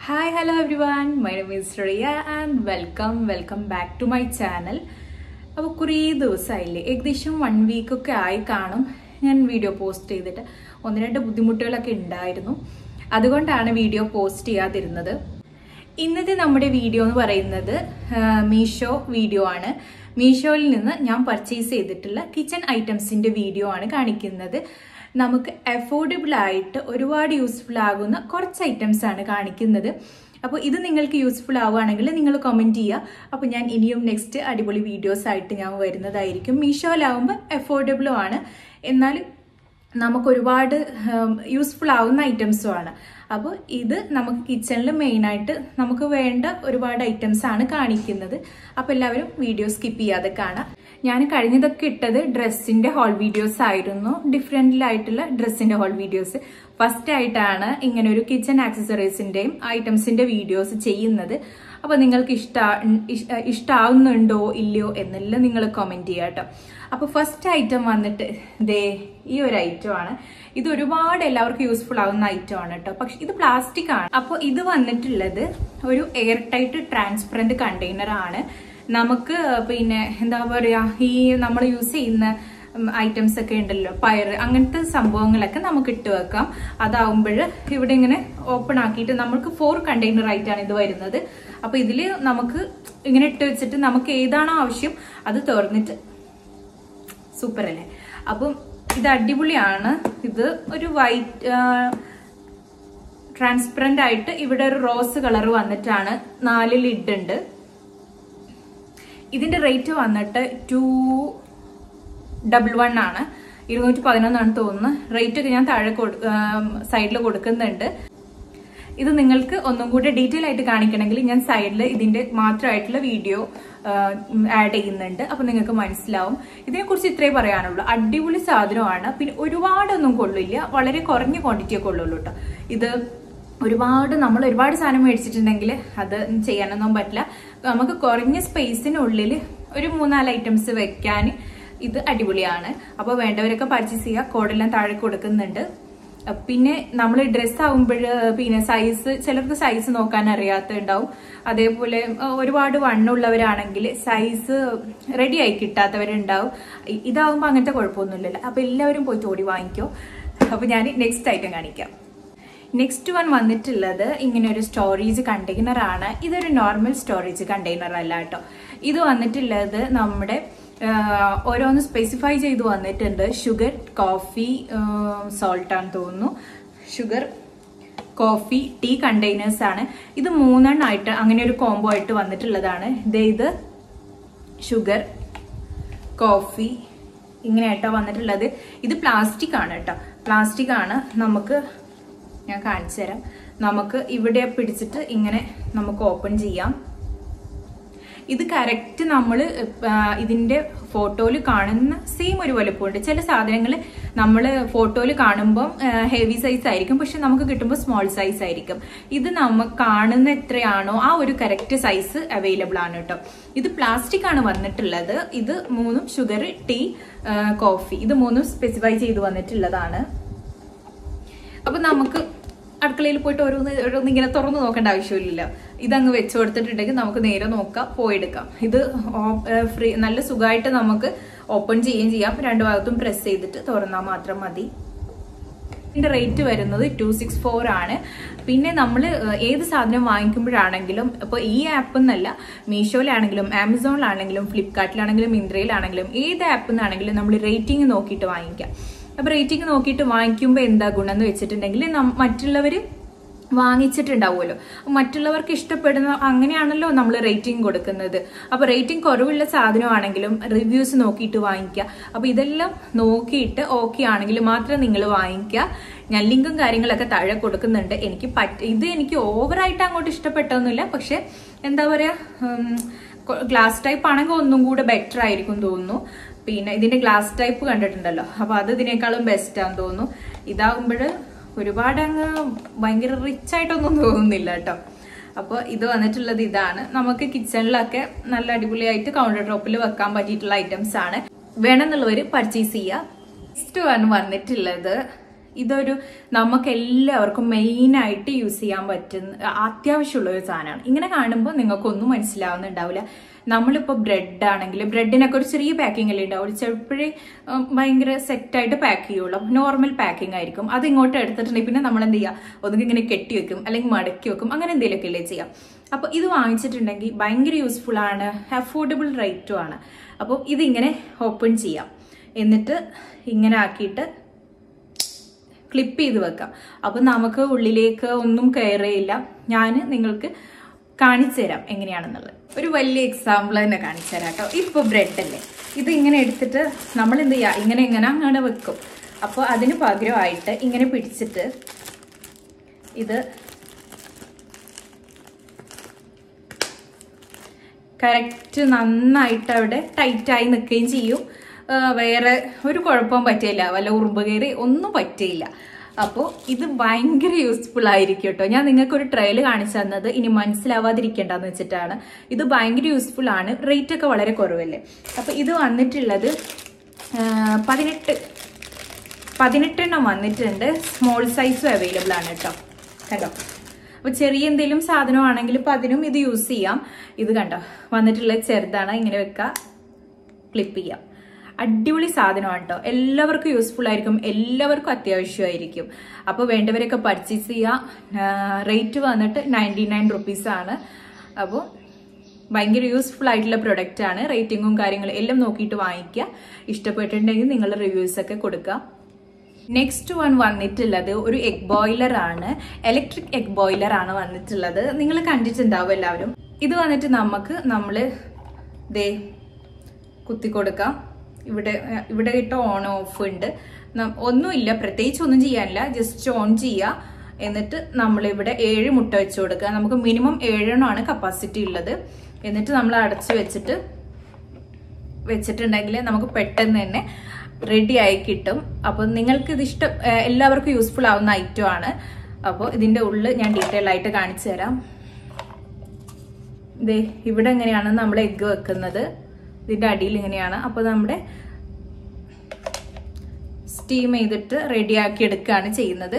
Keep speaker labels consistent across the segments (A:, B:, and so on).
A: hi hello everyone my name is Riya and welcome welcome back to my channel അപ്പോൾ കുറേ ദിവസമായില്ലേ ഏകദേശം one വീക്കൊക്കെ ആയി കാണും ഞാൻ വീഡിയോ പോസ്റ്റ് ചെയ്തിട്ട് ഒന്ന് രണ്ട് ബുദ്ധിമുട്ടുകളൊക്കെ ഉണ്ടായിരുന്നു അതുകൊണ്ടാണ് വീഡിയോ പോസ്റ്റ് ചെയ്യാതിരുന്നത് ഇന്നത്തെ നമ്മുടെ വീഡിയോ എന്ന് പറയുന്നത് മീഷോ വീഡിയോ ആണ് മീഷോയിൽ നിന്ന് ഞാൻ പർച്ചേസ് ചെയ്തിട്ടുള്ള കിച്ചൺ ഐറ്റംസിന്റെ വീഡിയോ ആണ് കാണിക്കുന്നത് നമുക്ക് അഫോർഡബിൾ ആയിട്ട് ഒരുപാട് യൂസ്ഫുൾ ആകുന്ന കുറച്ച് ഐറ്റംസ് ആണ് കാണിക്കുന്നത് അപ്പോൾ ഇത് നിങ്ങൾക്ക് യൂസ്ഫുൾ ആവുകയാണെങ്കിൽ നിങ്ങൾ കമൻറ്റ് ചെയ്യുക അപ്പോൾ ഞാൻ ഇനിയും നെക്സ്റ്റ് അടിപൊളി വീഡിയോസ് ആയിട്ട് ഞാൻ വരുന്നതായിരിക്കും മീഷോയിലാവുമ്പോൾ അഫോർഡബിളും ആണ് എന്നാൽ നമുക്ക് ഒരുപാട് യൂസ്ഫുൾ ആവുന്ന ഐറ്റംസും ആണ് അപ്പോൾ ഇത് നമുക്ക് കിച്ചണിൽ മെയിനായിട്ട് നമുക്ക് വേണ്ട ഒരുപാട് ഐറ്റംസ് ആണ് കാണിക്കുന്നത് അപ്പോൾ എല്ലാവരും വീഡിയോ സ്കിപ്പ് ചെയ്യാതെ കാണാം ഞാൻ കഴിഞ്ഞതൊക്കെ ഇട്ടത് ഡ്രസ്സിന്റെ ഹോൾ വീഡിയോസ് ആയിരുന്നു ഡിഫറെന്റിലായിട്ടുള്ള ഡ്രസ്സിന്റെ ഹോൾ വീഡിയോസ് ഫസ്റ്റ് ആയിട്ടാണ് ഇങ്ങനെ ഒരു കിച്ചൺ ആക്സസറീസിന്റെയും ഐറ്റംസിന്റെ വീഡിയോസ് ചെയ്യുന്നത് അപ്പൊ നിങ്ങൾക്ക് ഇഷ്ട ഇഷ്ടാവുന്നുണ്ടോ ഇല്ലയോ എന്നെല്ലാം നിങ്ങൾ കമന്റ് ചെയ്യാം കേട്ടോ അപ്പൊ ഫസ്റ്റ് ഐറ്റം വന്നിട്ട് ദേ ഈ ഒരു ഐറ്റം ആണ് ഇത് ഒരുപാട് എല്ലാവർക്കും യൂസ്ഫുൾ ആവുന്ന ഐറ്റം ആണ് കേട്ടോ പക്ഷെ ഇത് പ്ലാസ്റ്റിക് ആണ് അപ്പോൾ ഇത് വന്നിട്ടുള്ളത് ഒരു എയർ ടൈറ്റ് ട്രാൻസ്പെറന്റ് കണ്ടെയ്നർ ആണ് നമുക്ക് പിന്നെ എന്താ പറയാ ഈ നമ്മൾ യൂസ് ചെയ്യുന്ന ഐറ്റംസ് ഒക്കെ ഉണ്ടല്ലോ പയർ അങ്ങനത്തെ സംഭവങ്ങളൊക്കെ നമുക്ക് ഇട്ട് വെക്കാം അതാവുമ്പോൾ ഇവിടെ ഇങ്ങനെ ഓപ്പൺ ആക്കിയിട്ട് നമുക്ക് ഫോർ കണ്ടെയ്നർ ആയിട്ടാണ് ഇത് വരുന്നത് അപ്പൊ ഇതില് നമുക്ക് ഇങ്ങനെ ഇട്ട് വെച്ചിട്ട് നമുക്ക് ഏതാണോ ആവശ്യം അത് തുറന്നിട്ട് സൂപ്പർ അല്ലേ അപ്പം ഇത് അടിപൊളിയാണ് ഇത് ഒരു വൈറ്റ് ട്രാൻസ്പെറന്റ് ആയിട്ട് ഇവിടെ ഒരു റോസ് കളർ വന്നിട്ടാണ് നാല് ലിഡ് ഉണ്ട് ഇതിന്റെ റേറ്റ് വന്നിട്ട് ടു ഡബിൾ വൺ ആണ് ഇരുന്നൂറ്റി പതിനൊന്നാണ് തോന്നുന്നത് റേറ്റ് ഒക്കെ ഞാൻ താഴെ സൈഡിൽ കൊടുക്കുന്നുണ്ട് ഇത് നിങ്ങൾക്ക് ഒന്നും കൂടി ഡീറ്റെയിൽ ആയിട്ട് കാണിക്കണമെങ്കിൽ ഞാൻ സൈഡിൽ ഇതിന്റെ മാത്രമായിട്ടുള്ള വീഡിയോ ആഡ് ചെയ്യുന്നുണ്ട് അപ്പൊ നിങ്ങൾക്ക് മനസ്സിലാവും ഇതിനെക്കുറിച്ച് ഇത്രേ പറയാനുള്ളൂ അടിപൊളി സാധനമാണ് പിന്നെ ഒരുപാടൊന്നും കൊള്ളില്ല വളരെ കുറഞ്ഞ ക്വാണ്ടിറ്റിയെ കൊള്ളുള്ളൂ കേട്ടോ ഇത് ഒരുപാട് നമ്മൾ ഒരുപാട് സാധനം മേടിച്ചിട്ടുണ്ടെങ്കിൽ അത് ചെയ്യാനൊന്നും പറ്റില്ല നമുക്ക് കുറഞ്ഞ സ്പേസിനുള്ളിൽ ഒരു മൂന്നാല് ഐറ്റംസ് വെക്കാൻ ഇത് അടിപൊളിയാണ് അപ്പോൾ വേണ്ടവരൊക്കെ പർച്ചേസ് ചെയ്യുക കോഡെല്ലാം താഴെ കൊടുക്കുന്നുണ്ട് പിന്നെ നമ്മൾ ഡ്രസ്സ് ആകുമ്പോൾ പിന്നെ സൈസ് ചിലർക്ക് സൈസ് നോക്കാൻ അറിയാത്തുണ്ടാവും അതേപോലെ ഒരുപാട് വണ്ണുള്ളവരാണെങ്കിൽ സൈസ് റെഡി ആയി കിട്ടാത്തവരുണ്ടാവും ഇതാവുമ്പോൾ അങ്ങനത്തെ കുഴപ്പമൊന്നുമില്ലല്ലോ അപ്പൊ എല്ലാവരും പോയി തോടി വാങ്ങിക്കോ അപ്പൊ ഞാൻ നെക്സ്റ്റ് ഐറ്റം കാണിക്കാം നെക്സ്റ്റ് വൺ വന്നിട്ടുള്ളത് ഇങ്ങനെ ഒരു സ്റ്റോറേജ് കണ്ടെയ്നർ ആണ് ഇതൊരു നോർമൽ സ്റ്റോറേജ് കണ്ടെയ്നർ അല്ല കേട്ടോ ഇത് വന്നിട്ടുള്ളത് നമ്മുടെ ഓരോന്ന് സ്പെസിഫൈ ചെയ്ത് വന്നിട്ടുണ്ട് ഷുഗർ കോഫി സോൾട്ട് ആണെന്ന് തോന്നുന്നു ഷുഗർ കോഫി ടീ കണ്ടെയ്നേഴ്സ് ആണ് ഇത് മൂന്നെണ്ണമായിട്ട് അങ്ങനെ ഒരു കോംബോ ആയിട്ട് വന്നിട്ടുള്ളതാണ് ഇത് ഷുഗർ കോഫി ഇങ്ങനെയായിട്ടോ വന്നിട്ടുള്ളത് ഇത് പ്ലാസ്റ്റിക് ആണ് കേട്ടോ പ്ലാസ്റ്റിക് ആണ് നമുക്ക് ഞാൻ കാണിച്ചു തരാം നമുക്ക് ഇവിടെ പിടിച്ചിട്ട് ഇങ്ങനെ നമുക്ക് ഓപ്പൺ ചെയ്യാം ഇത് കറക്റ്റ് നമ്മൾ ഇതിന്റെ ഫോട്ടോയിൽ കാണുന്ന സെയിം ഒരു വലുപ്പമുണ്ട് ചില സാധനങ്ങൾ നമ്മൾ ഫോട്ടോയിൽ കാണുമ്പോൾ ഹെവി സൈസ് ആയിരിക്കും പക്ഷെ നമുക്ക് കിട്ടുമ്പോൾ സ്മോൾ സൈസ് ആയിരിക്കും ഇത് നമ്മൾ കാണുന്ന എത്രയാണോ ആ ഒരു കറക്റ്റ് സൈസ് അവൈലബിൾ ആണ് കേട്ടോ ഇത് പ്ലാസ്റ്റിക് ആണ് വന്നിട്ടുള്ളത് ഇത് മൂന്നും ഷുഗർ ടീ കോഫി ഇത് മൂന്നും സ്പെസിഫൈ ചെയ്ത് വന്നിട്ടുള്ളതാണ് അപ്പൊ നമുക്ക് അടുക്കളയിൽ പോയിട്ട് ഓരോന്ന് ഓരോന്ന് ഇങ്ങനെ തുറന്നു നോക്കേണ്ട ആവശ്യമില്ലല്ലോ ഇതങ്ങ് വെച്ചു കൊടുത്തിട്ടുണ്ടെങ്കിൽ നമുക്ക് നേരെ നോക്കാം പോയെടുക്കാം ഇത് ഫ്രീ നല്ല സുഖമായിട്ട് നമുക്ക് ഓപ്പൺ ചെയ്യുകയും ചെയ്യാം രണ്ട് ഭാഗത്തും പ്രസ് ചെയ്തിട്ട് തുറന്നാൽ മാത്രം മതി ഇതിന്റെ റേറ്റ് വരുന്നത് ടു സിക്സ് ഫോർ ആണ് പിന്നെ നമ്മൾ ഏത് സാധനം വാങ്ങിക്കുമ്പോഴാണെങ്കിലും ഇപ്പോൾ ഈ ആപ്പ് എന്നല്ല മീഷോയിലാണെങ്കിലും ആമസോണിലാണെങ്കിലും ഫ്ലിപ്കാർട്ടിലാണെങ്കിലും മിന്ത്രയിലാണെങ്കിലും ഏത് ആപ്പിൽ നിന്നാണെങ്കിലും നമ്മൾ റേറ്റിംഗ് നോക്കിയിട്ട് വാങ്ങിക്കാം അപ്പൊ റേറ്റിംഗ് നോക്കിയിട്ട് വാങ്ങിക്കുമ്പോൾ എന്താ ഗുണം എന്ന് വെച്ചിട്ടുണ്ടെങ്കിൽ മറ്റുള്ളവർ വാങ്ങിച്ചിട്ടുണ്ടാവുമല്ലോ മറ്റുള്ളവർക്ക് ഇഷ്ടപ്പെടുന്ന അങ്ങനെയാണല്ലോ നമ്മൾ റേറ്റിംഗ് കൊടുക്കുന്നത് അപ്പൊ റേറ്റിംഗ് കുറവുള്ള സാധനമാണെങ്കിലും റിവ്യൂസ് നോക്കിയിട്ട് വാങ്ങിക്കുക അപ്പൊ ഇതെല്ലാം നോക്കിയിട്ട് ഓക്കെ ആണെങ്കിൽ മാത്രം നിങ്ങൾ വാങ്ങിക്കുക ഞാൻ ലിങ്കും കാര്യങ്ങളൊക്കെ താഴെ കൊടുക്കുന്നുണ്ട് എനിക്ക് പറ്റ ഇത് എനിക്ക് ഓവറായിട്ട് അങ്ങോട്ട് ഇഷ്ടപ്പെട്ടൊന്നുമില്ല പക്ഷെ എന്താ പറയാ ഗ്ലാസ് ടൈപ്പ് ആണെങ്കിൽ ഒന്നും കൂടെ ബെറ്റർ ആയിരിക്കും തോന്നുന്നു പിന്നെ ഇതിന്റെ ഗ്ലാസ് ടൈപ്പ് കണ്ടിട്ടുണ്ടല്ലോ അപ്പൊ അത് ഇതിനേക്കാളും ബെസ്റ്റ് ആണെന്ന് തോന്നുന്നു ഇതാകുമ്പോൾ ഒരുപാട് അങ്ങ് ഭയങ്കര റിച്ച് ആയിട്ടൊന്നും തോന്നുന്നില്ല കേട്ടോ അപ്പോൾ ഇത് വന്നിട്ടുള്ളത് ഇതാണ് നമുക്ക് കിച്ചണിലൊക്കെ നല്ല അടിപൊളിയായിട്ട് കൗണ്ടർ ടോപ്പിൽ വെക്കാൻ പറ്റിയിട്ടുള്ള ഐറ്റംസ് ആണ് വേണമെന്നുള്ളവർ പർച്ചേസ് ചെയ്യുക നെക്സ്റ്റ് വൺ വന്നിട്ടുള്ളത് ഇതൊരു നമുക്ക് എല്ലാവർക്കും മെയിനായിട്ട് യൂസ് ചെയ്യാൻ പറ്റുന്ന അത്യാവശ്യമുള്ള ഒരു സാധനമാണ് ഇങ്ങനെ കാണുമ്പോൾ നിങ്ങൾക്കൊന്നും മനസ്സിലാവുന്നുണ്ടാവില്ല നമ്മളിപ്പോൾ ബ്രെഡ് ആണെങ്കിൽ ബ്രെഡിനൊക്കെ ഒരു ചെറിയ പാക്കിംഗ് അല്ലേ ഉണ്ടാവും ചിലപ്പോഴേ ഭയങ്കര സെറ്റായിട്ട് പാക്ക് ചെയ്യുള്ളൂ നോർമൽ പാക്കിംഗ് ആയിരിക്കും അത് ഇങ്ങോട്ട് എടുത്തിട്ടുണ്ടെങ്കിൽ പിന്നെ നമ്മൾ എന്ത് ചെയ്യുക ഒന്നുകിൽ ഇങ്ങനെ കെട്ടി വെക്കും അല്ലെങ്കിൽ മടക്കി വെക്കും അങ്ങനെ എന്തെങ്കിലുമൊക്കെ അല്ലേ ചെയ്യാം അപ്പോൾ ഇത് വാങ്ങിച്ചിട്ടുണ്ടെങ്കിൽ ഭയങ്കര യൂസ്ഫുൾ ആണ് അഫോർഡബിൾ റേറ്റും ആണ് അപ്പോൾ ഇതിങ്ങനെ ഓപ്പൺ ചെയ്യാം എന്നിട്ട് ഇങ്ങനെ ആക്കിയിട്ട് ക്ലിപ്പ് ചെയ്ത് വെക്കാം അപ്പം നമുക്ക് ഉള്ളിലേക്ക് ഒന്നും കയറിയില്ല ഞാൻ നിങ്ങൾക്ക് കാണിച്ചു തരാം എങ്ങനെയാണെന്നുള്ളത് ഒരു വലിയ എക്സാമ്പിൾ തന്നെ കാണിച്ചു തരാം കേട്ടോ ഇപ്പോൾ ബ്രെഡ് അല്ലേ ഇത് ഇങ്ങനെ എടുത്തിട്ട് നമ്മൾ എന്ത് ചെയ്യുക ഇങ്ങനെ ഇങ്ങനെ അങ്ങനെ വെക്കും അപ്പോൾ അതിന് പകരമായിട്ട് ഇങ്ങനെ പിടിച്ചിട്ട് ഇത് കറക്റ്റ് നന്നായിട്ട് അവിടെ ടൈറ്റായി നിൽക്കുകയും ചെയ്യും ആ, വേറെ ഒരു കുഴപ്പവും പറ്റില്ല വല്ല ഉറുമ്പ് കയറി ഒന്നും പറ്റില്ല അപ്പോൾ ഇത് ഭയങ്കര യൂസ്ഫുൾ ആയിരിക്കും കേട്ടോ ഞാൻ നിങ്ങൾക്ക് ഒരു ട്രയൽ കാണിച്ചു തന്നത് ഇനി മനസ്സിലാവാതിരിക്കേണ്ടെന്ന് വെച്ചിട്ടാണ് ഇത് ഭയങ്കര യൂസ്ഫുൾ ആണ് റേറ്റ് ഒക്കെ വളരെ കുറവല്ലേ അപ്പോൾ ഇത് വന്നിട്ടുള്ളത് ആ, പതിനെട്ട് പതിനെട്ടെണ്ണം വന്നിട്ടുണ്ട് സ്മോൾ സൈസും അവൈലബിൾ ആണ് കേട്ടോ കണ്ടോ അപ്പൊ ചെറിയ എന്തെങ്കിലും സാധനമാണെങ്കിൽ ഇപ്പൊ അതിനും ഇത് യൂസ് ചെയ്യാം ഇത് കണ്ടോ വന്നിട്ടുള്ള ചെറുതാണ് ഇങ്ങനെ വെക്കുക ക്ലിപ്പ് ചെയ്യാം അടിപൊളി സാധനമാണ് കേട്ടോ എല്ലാവർക്കും യൂസ്ഫുൾ ആയിരിക്കും എല്ലാവർക്കും അത്യാവശ്യമായിരിക്കും അപ്പോൾ വേണ്ടവരൊക്കെ പർച്ചേസ് ചെയ്യാം റേറ്റ് വന്നിട്ട് നയൻറ്റി നയൻ റുപ്പീസ് ആണ് അപ്പോൾ ഭയങ്കര യൂസ്ഫുൾ ആയിട്ടുള്ള പ്രൊഡക്റ്റ് ആണ് റേറ്റിംഗും കാര്യങ്ങളും എല്ലാം നോക്കിയിട്ട് വാങ്ങിക്കുക ഇഷ്ടപ്പെട്ടിട്ടുണ്ടെങ്കിൽ നിങ്ങളുടെ റിവ്യൂസ് ഒക്കെ കൊടുക്കുക നെക്സ്റ്റ് വൺ വന്നിട്ടുള്ളത് ഒരു എഗ് ബോയിലർ ആണ് ഇലക്ട്രിക് എഗ് ബോയിലർ ആണ് വന്നിട്ടുള്ളത് നിങ്ങൾ കണ്ടിട്ടുണ്ടാവും എല്ലാവരും ഇത് വന്നിട്ട് നമുക്ക് നമ്മൾ ദേ കുത്തി കൊടുക്കാം ഇവിടെ ഏഹ്, ഇവിടെ ഇട്ട് ഓൺ ഓഫ് ഉണ്ട് നം- ഒന്നുമില്ല പ്രത്യേകിച്ച് ഒന്നും ചെയ്യാനില്ല ജസ്റ്റ് ഓൺ ചെയ്യുക എന്നിട്ട് നമ്മൾ ഇവിടെ ഏഴ് മുട്ട വെച്ച് കൊടുക്കുക നമുക്ക് മിനിമം ഏഴെണ്ണമാണ് കപ്പാസിറ്റി ഉള്ളത് എന്നിട്ട് നമ്മൾ അടച്ച് വെച്ചിട്ട് വെച്ചിട്ടുണ്ടെങ്കിൽ നമുക്ക് പെട്ടെന്ന് തന്നെ റെഡി ആയി കിട്ടും അപ്പോൾ നിങ്ങൾക്ക് ഇത് ഇഷ്ടം ഏഹ് എല്ലാവർക്കും യൂസ്ഫുൾ ആവുന്ന ഐറ്റം ആണ് അപ്പോൾ ഇതിന്റെ ഉള്ളിൽ ഞാൻ ഡീറ്റെയിൽ ആയിട്ട് കാണിച്ചു തരാം ദേ ഇവിടെ എങ്ങനെയാണ് നമ്മൾ എഗ്ഗ് വെക്കുന്നത് ഇതിന്റെ അടിയിൽ ഇങ്ങനെയാണ് അപ്പോൾ നമ്മുടെ സ്റ്റീം ചെയ്തിട്ട് റെഡിയാക്കി എടുക്കുകയാണ് ചെയ്യുന്നത്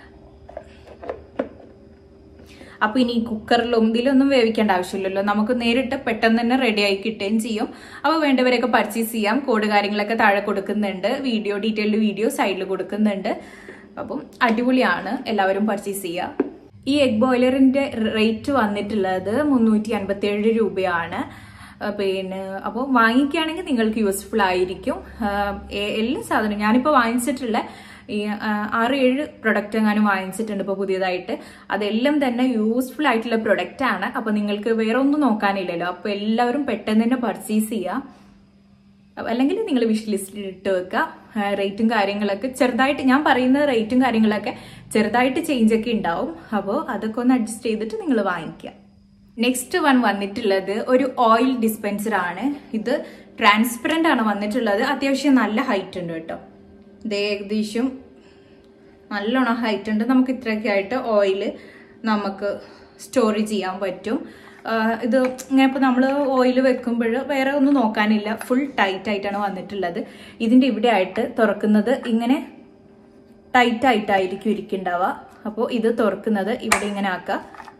A: അപ്പൊ ഇനി കുക്കറിലും ഇതിലൊന്നും വേവിക്കേണ്ട ആവശ്യമില്ലല്ലോ നമുക്ക് നേരിട്ട് പെട്ടെന്ന് തന്നെ റെഡി ആയി കിട്ടുകയും ചെയ്യും അപ്പോൾ വേണ്ടവരൊക്കെ പർച്ചേസ് ചെയ്യാം കോഡ് കാര്യങ്ങളൊക്കെ താഴെ കൊടുക്കുന്നുണ്ട് വീഡിയോ ഡീറ്റെയിൽഡ് വീഡിയോ സൈഡിൽ കൊടുക്കുന്നുണ്ട് അപ്പം അടിപൊളിയാണ് എല്ലാവരും പർച്ചേസ് ചെയ്യുക ഈ എഗ് ബോയിലറിന്റെ റേറ്റ് വന്നിട്ടുള്ളത് മുന്നൂറ്റി അൻപത്തി ഏഴ് രൂപയാണ് ആ, പിന്നെ അപ്പോൾ വാങ്ങിക്കുകയാണെങ്കിൽ നിങ്ങൾക്ക് യൂസ്ഫുൾ ആയിരിക്കും ആ, എ- എല്ലാ സാധനവും ഞാനിപ്പോൾ വാങ്ങിച്ചിട്ടുള്ള ഈ ആ, ആറ് ഏഴ് പ്രൊഡക്റ്റ് എങ്ങാനും വാങ്ങിച്ചിട്ടുണ്ട് ഇപ്പോൾ പുതിയതായിട്ട് അതെല്ലാം തന്നെ യൂസ്ഫുൾ ആയിട്ടുള്ള പ്രൊഡക്റ്റ് ആണ് അപ്പോൾ നിങ്ങൾക്ക് വേറെ ഒന്നും നോക്കാനില്ലല്ലോ അപ്പോൾ എല്ലാവരും പെട്ടെന്ന് തന്നെ പർച്ചേസ് ചെയ്യുക അല്ലെങ്കിൽ നിങ്ങൾ വിഷ് ലിസ്റ്റിൽ ഇട്ട് വെക്കുക റേറ്റും കാര്യങ്ങളൊക്കെ ചെറുതായിട്ട് ഞാൻ പറയുന്ന റേറ്റും കാര്യങ്ങളൊക്കെ ചെറുതായിട്ട് ചേഞ്ച് ഒക്കെ ഉണ്ടാവും അപ്പോൾ അതൊക്കെ ഒന്ന് അഡ്ജസ്റ്റ് ചെയ്തിട്ട് നിങ്ങൾ വാങ്ങിക്കുക നെക്സ്റ്റ് വൺ വന്നിട്ടുള്ളത് ഒരു ഓയിൽ ഡിസ്പെൻസർ ആണ് ഇത് ട്രാൻസ്പെറന്റ് ആണ് വന്നിട്ടുള്ളത് അത്യാവശ്യം നല്ല ഹൈറ്റ് ഉണ്ട് കേട്ടോ ഇത് ഏകദേശം നല്ലോണം ഹൈറ്റ് ഉണ്ട് നമുക്ക് ഇത്രയൊക്കെ ആയിട്ട് ഓയിൽ നമുക്ക് സ്റ്റോർ ചെയ്യാൻ പറ്റും ആഹ് ഇത് ഇങ്ങനെ ഇപ്പോൾ നമ്മൾ ഓയിൽ വെക്കുമ്പോൾ വേറെ ഒന്നും നോക്കാനില്ല ഫുൾ ടൈറ്റ് ആയിട്ടാണ് വന്നിട്ടുള്ളത് ഇതിൻ്റെ ഇവിടെ ആയിട്ട് തുറക്കുന്നത് ഇങ്ങനെ ടൈറ്റ് ആയിട്ടായിരിക്കും ഇരിക്കുന്നുണ്ടാവുക അപ്പോൾ ഇത് തുറക്കുന്നത് ഇവിടെ ഇങ്ങനെ ആക്കുക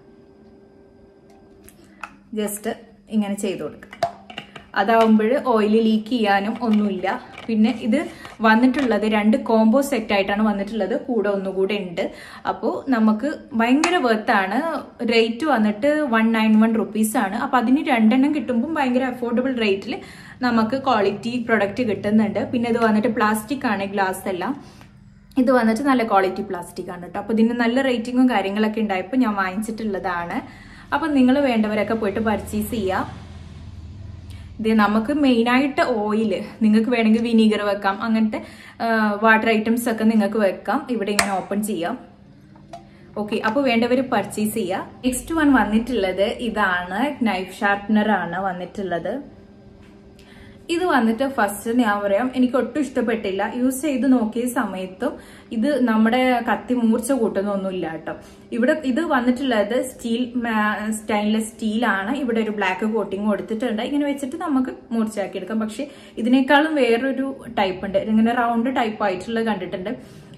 A: ജസ്റ്റ് ഇങ്ങനെ ചെയ്ത് കൊടുക്കുക അതാവുമ്പോൾ ഓയിൽ ലീക്ക് ചെയ്യാനും ഒന്നുമില്ല പിന്നെ ഇത് വന്നിട്ടുള്ളത് രണ്ട് കോംബോ സെറ്റ് ആയിട്ടാണ് വന്നിട്ടുള്ളത് കൂടെ ഒന്നുകൂടെ ഉണ്ട് അപ്പോൾ നമുക്ക് ഭയങ്കര വെർത്താണ് റേറ്റ് വന്നിട്ട് വൺ നയൻ വൺ റുപ്പീസ് ആണ് അപ്പോൾ അതിന് രണ്ടെണ്ണം കിട്ടുമ്പോൾ ഭയങ്കര അഫോർഡബിൾ റേറ്റിൽ നമുക്ക് ക്വാളിറ്റി പ്രൊഡക്റ്റ് കിട്ടുന്നുണ്ട് പിന്നെ ഇത് വന്നിട്ട് പ്ലാസ്റ്റിക് ആണ് ഗ്ലാസ് എല്ലാം ഇത് വന്നിട്ട് നല്ല ക്വാളിറ്റി പ്ലാസ്റ്റിക് ആണ് കേട്ടോ അപ്പോൾ ഇതിന് നല്ല റേറ്റിങ്ങും കാര്യങ്ങളൊക്കെ ഉണ്ടായപ്പോൾ ഞാൻ വാങ്ങിച്ചിട്ടുള്ളതാണ് അപ്പം നിങ്ങൾ വേണ്ടവരൊക്കെ പോയിട്ട് പർച്ചേസ് ചെയ്യാം ഇത് നമുക്ക് മെയിനായിട്ട് ഓയിൽ നിങ്ങൾക്ക് വേണമെങ്കിൽ വിനീഗർ വെക്കാം അങ്ങനത്തെ വാട്ടർ ഐറ്റംസ് ഒക്കെ നിങ്ങൾക്ക് വെക്കാം ഇവിടെ ഇങ്ങനെ ഓപ്പൺ ചെയ്യാം ഓക്കെ അപ്പോൾ വേണ്ടവർ പർച്ചേസ് ചെയ്യുക നെക്സ്റ്റ് വൺ വന്നിട്ടുള്ളത് ഇതാണ് നൈഫ് ഷാർപ്പനർ ആണ് വന്നിട്ടുള്ളത് ഇത് വന്നിട്ട് ഫസ്റ്റ് ഞാൻ പറയാം എനിക്ക് ഒട്ടും ഇഷ്ടപ്പെട്ടില്ല യൂസ് ചെയ്ത് നോക്കിയ സമയത്തും ഇത് നമ്മുടെ കത്തി മൂർച്ച കൂട്ടുന്നൊന്നുമില്ല കേട്ടോ ഇവിടെ ഇത് വന്നിട്ടുള്ളത് സ്റ്റീൽ സ്റ്റൈൻലെസ് സ്റ്റീലാണ് ഇവിടെ ഒരു ബ്ലാക്ക് കോട്ടിങ് കൊടുത്തിട്ടുണ്ട് ഇങ്ങനെ വെച്ചിട്ട് നമുക്ക് മൂർച്ചയാക്കി എടുക്കാം പക്ഷെ ഇതിനേക്കാളും വേറൊരു ടൈപ്പ് ഉണ്ട് ഇങ്ങനെ റൗണ്ട് ടൈപ്പ് ആയിട്ടുള്ളത് കണ്ടിട്ടുണ്ട്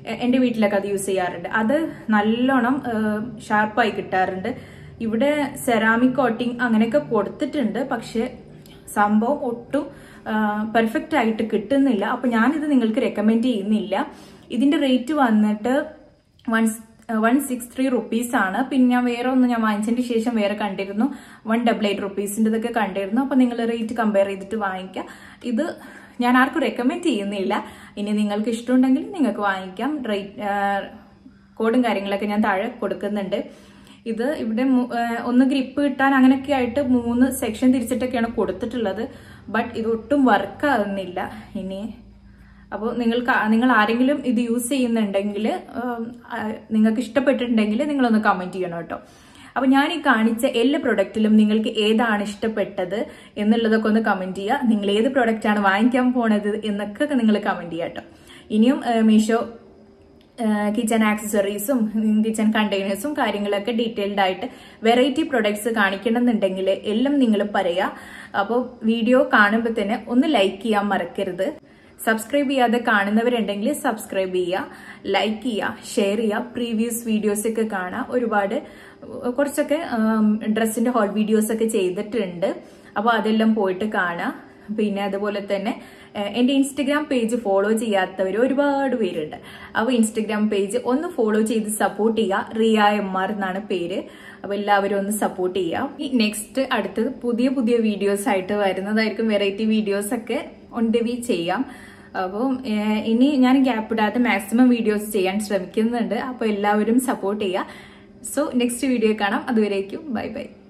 A: എ- എൻ്റെ വീട്ടിലൊക്കെ അത് യൂസ് ചെയ്യാറുണ്ട് അത് നല്ലോണം ഷാർപ്പായി കിട്ടാറുണ്ട് ഇവിടെ സെറാമിക് കോട്ടിങ് അങ്ങനെയൊക്കെ കൊടുത്തിട്ടുണ്ട് പക്ഷെ സംഭവം ഒട്ടും പെർഫെക്റ്റ് ആയിട്ട് കിട്ടുന്നില്ല അപ്പൊ ഞാനിത് നിങ്ങൾക്ക് റെക്കമെൻഡ് ചെയ്യുന്നില്ല ഇതിന്റെ റേറ്റ് വന്നിട്ട് one one six three rupees ആണ് പിന്നെ ഞാൻ വേറെ ഒന്ന് ഞാൻ വാങ്ങിച്ചതിന് ശേഷം വേറെ കണ്ടിരുന്നു വൺ ഡബിൾ എയ്റ്റ് റുപ്പീസിൻ്റെതൊക്കെ കണ്ടിരുന്നു അപ്പൊ നിങ്ങൾ റേറ്റ് കമ്പയർ ചെയ്തിട്ട് വാങ്ങിക്കാം ഇത് ഞാൻ ആർക്കും റെക്കമെൻഡ് ചെയ്യുന്നില്ല ഇനി നിങ്ങൾക്ക് ഇഷ്ടമുണ്ടെങ്കിൽ നിങ്ങൾക്ക് വാങ്ങിക്കാം റേറ്റ് കോഡും കാര്യങ്ങളൊക്കെ ഞാൻ താഴെ കൊടുക്കുന്നുണ്ട് ഇത് ഇവിടെ മു- ആ, ഒന്ന് ഗ്രിപ്പ് കിട്ടാൻ അങ്ങനെയൊക്കെ ആയിട്ട് മൂന്ന് സെക്ഷൻ തിരിച്ചിട്ടൊക്കെയാണ് കൊടുത്തിട്ടുള്ളത് ബട്ട് ഇത് ഒട്ടും വർക്ക് ആകുന്നില്ല ഇനി അപ്പോൾ നിങ്ങൾക്ക് ആ- നിങ്ങൾ ആരെങ്കിലും ഇത് യൂസ് ചെയ്യുന്നുണ്ടെങ്കിൽ നിങ്ങൾക്ക് ഇഷ്ടപ്പെട്ടിട്ടുണ്ടെങ്കിൽ നിങ്ങളൊന്ന് കമൻറ്റ് ചെയ്യണം കേട്ടോ അപ്പോൾ ഞാൻ ഈ കാണിച്ച എല്ലാ പ്രൊഡക്റ്റിലും നിങ്ങൾക്ക് ഏതാണ് ഇഷ്ടപ്പെട്ടത് എന്നുള്ളതൊക്കെ ഒന്ന് കമൻറ്റ് ചെയ്യുക നിങ്ങൾ ഏത് പ്രൊഡക്റ്റാണ് വാങ്ങിക്കാൻ പോണത് എന്നൊക്കെ നിങ്ങൾ കമൻറ്റ് ചെയ്യുക കേട്ടോ ഇനിയും ആ, മീഷോ കിച്ചൺ ആക്സസറീസും കിച്ചൺ കണ്ടെയ്നേഴ്സും കാര്യങ്ങളൊക്കെ ഡീറ്റെയിൽഡ് ആയിട്ട് വെറൈറ്റി പ്രൊഡക്ട്സ് കാണിക്കണമെന്നുണ്ടെങ്കിൽ എല്ലാം നിങ്ങൾ പറയാ അപ്പോൾ വീഡിയോ കാണുമ്പോൾ തന്നെ ഒന്ന് ലൈക്ക് ചെയ്യാൻ മറക്കരുത് സബ്സ്ക്രൈബ് ചെയ്യാതെ കാണുന്നവരുണ്ടെങ്കിൽ സബ്സ്ക്രൈബ് ചെയ്യുക ലൈക്ക് ചെയ്യുക ഷെയർ ചെയ്യുക പ്രീവിയസ് വീഡിയോസ് ഒക്കെ കാണാം ഒരുപാട് ഉം, കുറച്ചൊക്കെ ഡ്രസ്സിന്റെ ഹോൾ വീഡിയോസ് ഒക്കെ ചെയ്തിട്ടുണ്ട് അപ്പോൾ അതെല്ലാം പോയിട്ട് കാണാം പിന്നെ അതുപോലെ തന്നെ ഏഹ്, എന്റെ ഇൻസ്റ്റഗ്രാം പേജ് ഫോളോ ചെയ്യാത്തവർ ഒരുപാട് പേരുണ്ട് അപ്പോൾ ഇൻസ്റ്റഗ്രാം പേജ് ഒന്ന് ഫോളോ ചെയ്ത് സപ്പോർട്ട് ചെയ്യുക റിയ എം ആർ എന്നാണ് പേര് അപ്പോൾ എല്ലാവരും ഒന്ന് സപ്പോർട്ട് ചെയ്യാം ഈ നെക്സ്റ്റ് അടുത്തത് പുതിയ പുതിയ വീഡിയോസ് ആയിട്ട് വരുന്നതായിരിക്കും വെറൈറ്റി വീഡിയോസ് ഒക്കെ ഓൺ ദ വി ചെയ്യാം അപ്പം ഏഹ്, ഇനി ഞാൻ ഗ്യാപ്പ് ഇടാതെ മാക്സിമം വീഡിയോസ് ചെയ്യാൻ ശ്രമിക്കുന്നുണ്ട് അപ്പോൾ എല്ലാവരും സപ്പോർട്ട് ചെയ്യുക സോ നെക്സ്റ്റ് വീഡിയോ കാണാം അതുവരേക്കും ബൈ ബൈ